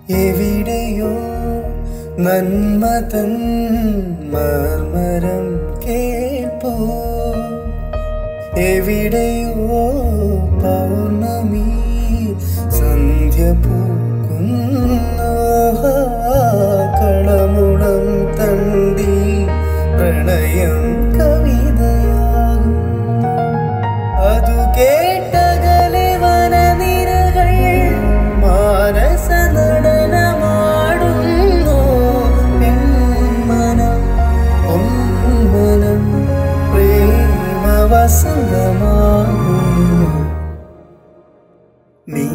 എവിടെയോ നന്മതൻ മർമരം കേൾപ്പോ എവിടെയോ പൗർണമി സന്ധ്യ പൂക്കുന്നു കളമുണം തണ്ടി പ്രണയം കവിതയാകും അതു കേട്ടകലെ വനനിരകൾ മാനസ നടനമാടുന്നു പെൺമനം പൊന്മനം പ്രേമ വസന്തമാകുന്നു നീ